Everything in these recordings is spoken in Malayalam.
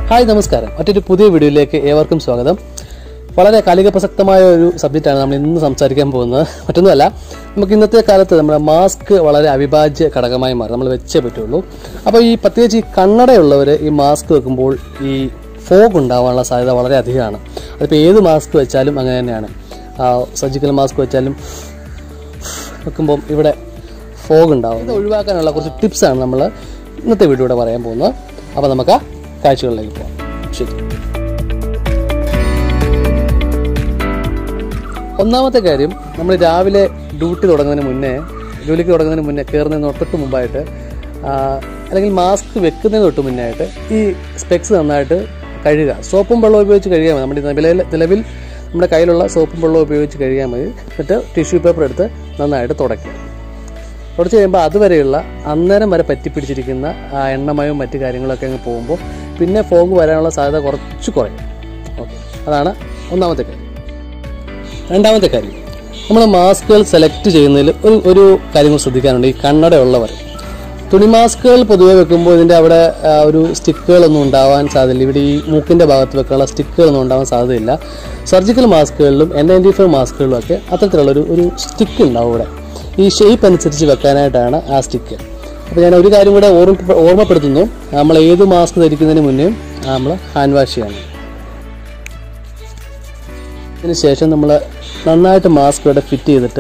ഹായ് നമസ്കാരം മറ്റൊരു പുതിയ വീഡിയോയിലേക്ക് ഏവർക്കും സ്വാഗതം വളരെ കാലിക പ്രസക്തമായ ഒരു സബ്ജക്റ്റാണ് നമ്മൾ ഇന്ന് സംസാരിക്കാൻ പോകുന്നത് മറ്റൊന്നുമല്ല നമുക്ക് ഇന്നത്തെ കാലത്ത് നമ്മുടെ മാസ്ക് വളരെ അവിഭാജ്യ ഘടകമായി മാറി നമ്മൾ വെച്ചേ പറ്റുള്ളൂ അപ്പോൾ ഈ പ്രത്യേകിച്ച് ഈ കണ്ണടയുള്ളവർ ഈ മാസ്ക് വെക്കുമ്പോൾ ഈ ഫോഗ് ഉണ്ടാവാനുള്ള സാധ്യത വളരെ അധികമാണ് അതിപ്പോൾ ഏത് മാസ്ക് വെച്ചാലും അങ്ങനെ തന്നെയാണ് സർജിക്കൽ മാസ്ക് വെച്ചാലും വെക്കുമ്പം ഇവിടെ ഫോഗ് ഉണ്ടാവും ഇത് ഒഴിവാക്കാനുള്ള കുറച്ച് ടിപ്സാണ് നമ്മൾ ഇന്നത്തെ വീഡിയോയുടെ പറയാൻ പോകുന്നത് അപ്പോൾ നമുക്ക് ആ കാഴ്ചകളിലേക്ക് പോകാം ശരി ഒന്നാമത്തെ കാര്യം നമ്മൾ രാവിലെ ഡ്യൂട്ടി തുടങ്ങുന്നതിന് മുന്നേ ജോലിക്ക് തുടങ്ങുന്നതിന് മുന്നേ കയറുന്നതിന് തൊട്ട് മുമ്പായിട്ട് ആ, അല്ലെങ്കിൽ മാസ്ക് വെക്കുന്നതിന് തൊട്ട് മുന്നേ ആയിട്ട് ഈ സ്പെക്സ് നന്നായിട്ട് കഴുകുക സോപ്പും വെള്ളവും ഉപയോഗിച്ച് കഴുകിയാൽ മതി നമ്മുടെ നിലവിൽ നിലവിൽ നമ്മുടെ കയ്യിലുള്ള സോപ്പും വെള്ളവും ഉപയോഗിച്ച് കഴുകിയാൽ മതി എന്നിട്ട് ടിഷ്യൂ പേപ്പർ എടുത്ത് നന്നായിട്ട് തുടയ്ക്കുക തുടച്ച് കഴിയുമ്പോൾ അതുവരെയുള്ള അന്നേരം വരെ പറ്റിപ്പിടിച്ചിരിക്കുന്ന ആ എണ്ണമയവും മറ്റു കാര്യങ്ങളൊക്കെ അങ്ങ് പോകുമ്പോൾ പിന്നെ ഫോഗ് വരാനുള്ള സാധ്യത കുറച്ച് കുറയും ഓക്കെ അതാണ് ഒന്നാമത്തെ കാര്യം രണ്ടാമത്തെ കാര്യം നമ്മൾ മാസ്കുകൾ സെലക്ട് ചെയ്യുന്നതിൽ ഒരു ഒരു കാര്യങ്ങൾ ശ്രദ്ധിക്കാനുണ്ട് ഈ കണ്ണടയുള്ളവർ തുണി മാസ്കുകൾ പൊതുവെ വെക്കുമ്പോൾ ഇതിൻ്റെ അവിടെ ആ, ഒരു സ്റ്റിക്കുകളൊന്നും ഉണ്ടാവാൻ സാധ്യതയില്ല ഇവിടെ ഈ മൂക്കിൻ്റെ ഭാഗത്ത് വെക്കാനുള്ള സ്റ്റിക്കുകളൊന്നും ഉണ്ടാവാൻ സാധ്യതയില്ല സർജിക്കൽ മാസ്കുകളിലും എൻ നയൻറ്റി ഫൈവ് മാസ്കുകളിലും ഒക്കെ അത്തരത്തിലുള്ളൊരു ഒരു സ്റ്റിക്ക് ഉണ്ടാവും ഇവിടെ ഈ ഷേപ്പ് അനുസരിച്ച് വെക്കാനായിട്ടാണ് ആ സ്റ്റിക്ക് അപ്പോൾ ഞാൻ ഒരു കാര്യം കൂടെ ഓർമ്മ ഓർമ്മപ്പെടുത്തുന്നു നമ്മൾ ഏത് മാസ്ക് ധരിക്കുന്നതിന് മുന്നേ നമ്മൾ ഹാൻഡ് വാഷ് ചെയ്യണം ഇതിന് ശേഷം നമ്മൾ നന്നായിട്ട് മാസ്ക് ഇവിടെ ഫിറ്റ് ചെയ്തിട്ട്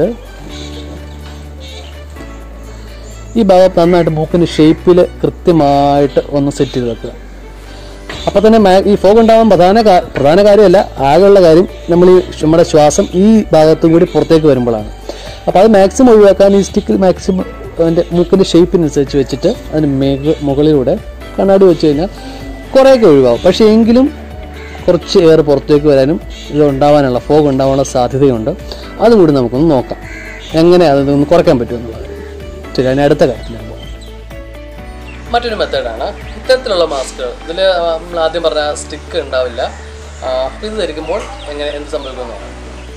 ഈ ഭാഗം നന്നായിട്ട് മൂക്കിന് ഷേപ്പിൽ കൃത്യമായിട്ട് ഒന്ന് സെറ്റ് ചെയ്ത് വെക്കുക അപ്പോൾ തന്നെ മാ- ഈ ഫോഗ് ഉണ്ടാവാൻ പ്രധാന കാ- പ്രധാന കാര്യമല്ല ആകെയുള്ള കാര്യം നമ്മൾ ഈ നമ്മുടെ ശ്വാസം ഈ ഭാഗത്തും കൂടി പുറത്തേക്ക് വരുമ്പോഴാണ് അപ്പോൾ അത് മാക്സിമം ഒഴിവാക്കാൻ ഈ സ്റ്റിക്കിൽ മാക്സിമം അതിൻ്റെ മൂക്കിൻ്റെ ഷേപ്പിനനുസരിച്ച് വെച്ചിട്ട് അതിന് മേഘ മുകളിലൂടെ കണ്ണാടി വെച്ച് കഴിഞ്ഞാൽ കുറേയൊക്കെ ഒഴിവാകും പക്ഷേ എങ്കിലും കുറച്ച് എയർ പുറത്തേക്ക് വരാനും ഇത് ഉണ്ടാവാനുള്ള ഫോഗ് ഉണ്ടാവാനുള്ള സാധ്യതയുണ്ട് അതും കൂടി നമുക്കൊന്ന് നോക്കാം എങ്ങനെ അതൊന്ന് കുറയ്ക്കാൻ പറ്റുമെന്നുള്ളത് ശരി അതിന് അടുത്ത കാര്യത്തിലാണ് പോകാം മറ്റൊരു മെത്തേഡാണ് ഇത്തരത്തിലുള്ള മാസ്കുകൾ ഇതിൽ നമ്മൾ ആദ്യം പറഞ്ഞ സ്റ്റിക്ക് ഉണ്ടാവില്ല ആ, അപ്പോൾ ഇത് ധരിക്കുമ്പോൾ എങ്ങനെ എന്ത് സംഭവിക്കുന്നു നോക്കാം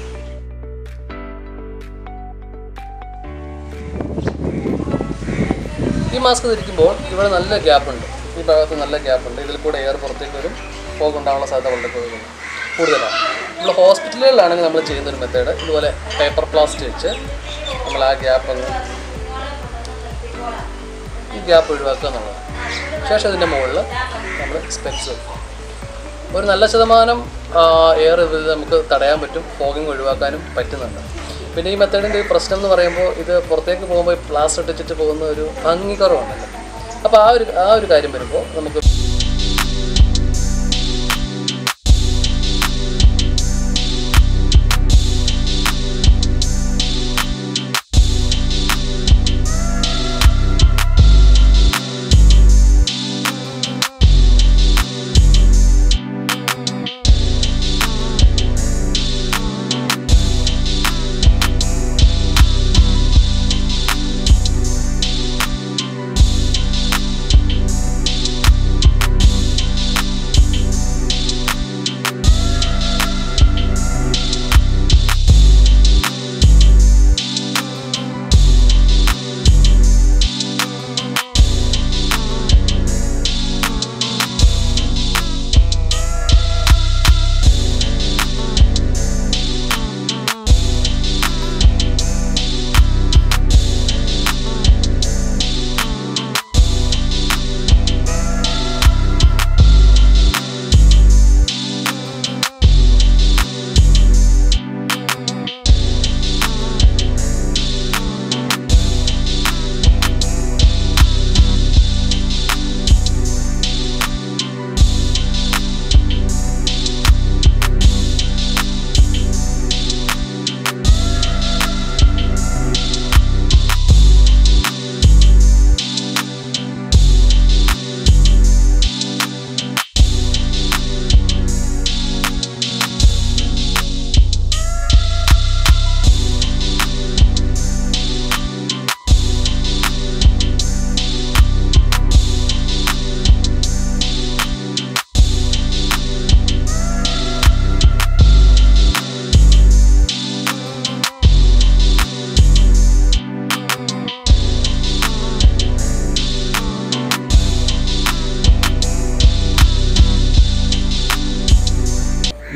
ഈ മാസ്ക് ധരിക്കുമ്പോൾ ഇവിടെ നല്ല ഗ്യാപ്പ് ഉണ്ട് ഈ ഭാഗത്ത് നല്ല ഗ്യാപ്പ് ഉണ്ട് ഇതിൽ കൂടെ എയർ പുറത്തേക്ക് വരും ഫോഗ് ഉണ്ടാവാനുള്ള സാധ്യത വളരെ കൂടുതലാണ് കൂടുതലാണ് നമ്മൾ ഹോസ്പിറ്റലുകളിലാണെങ്കിൽ നമ്മൾ ചെയ്യുന്ന ഒരു മെത്തേഡ് ഇതുപോലെ പേപ്പർ പ്ലാസ്റ്റ് വെച്ച് നമ്മൾ ആ ഗ്യാപ്പ് ഒന്ന് ഈ ഗ്യാപ്പ് ഒഴിവാക്കുക എന്നുള്ളതാണ് ശേഷം ഇതിൻ്റെ മുകളിൽ നമ്മൾ സ്പെക്സ് വെക്കും ഒരു നല്ല ശതമാനം എയർ ഇതിൽ നമുക്ക് തടയാൻ പറ്റും ഫോഗിങ് ഒഴിവാക്കാനും പറ്റുന്നുണ്ട് പിന്നെ ഈ മെത്തേഡിൻ്റെ ഒരു പ്രശ്നം എന്ന് പറയുമ്പോൾ ഇത് പുറത്തേക്ക് പോകുമ്പോൾ പ്ലാസ്റ്റർ ഇട്ടിട്ട് പോകുന്ന ഒരു ഭംഗി കുറവുണ്ടല്ലോ അപ്പോൾ ആ ഒരു ആ ഒരു കാര്യം വരുമ്പോൾ നമുക്ക്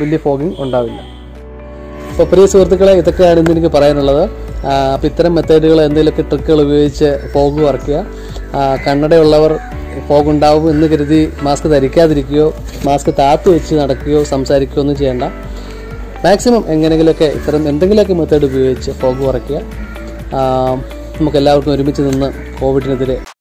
വലിയ ഫോഗിങ് ഉണ്ടാവില്ല അപ്പോൾ പ്രിയ സുഹൃത്തുക്കളെ ഇതൊക്കെയാണ് ഇന്ന് എനിക്ക് പറയാനുള്ളത് അപ്പോൾ ഇത്തരം മെത്തേഡുകൾ എന്തെങ്കിലുമൊക്കെ ട്രിക്കുകൾ ഉപയോഗിച്ച് ഫോഗ് കുറയ്ക്കുക ആ, കണ്ണടയുള്ളവർ ഫോഗ് ഉണ്ടാവും എന്ന് കരുതി മാസ്ക് ധരിക്കാതിരിക്കുകയോ മാസ്ക് താത്തു വെച്ച് നടക്കുകയോ സംസാരിക്കുകയോ ഒന്നും ചെയ്യേണ്ട മാക്സിമം എങ്ങനെയെങ്കിലുമൊക്കെ ഇത്തരം എന്തെങ്കിലുമൊക്കെ മെത്തേഡ് ഉപയോഗിച്ച് ഫോഗ് കുറയ്ക്കുക ആ, നമുക്ക് എല്ലാവർക്കും ഒരുമിച്ച് നിന്ന് കോവിഡിനെതിരെ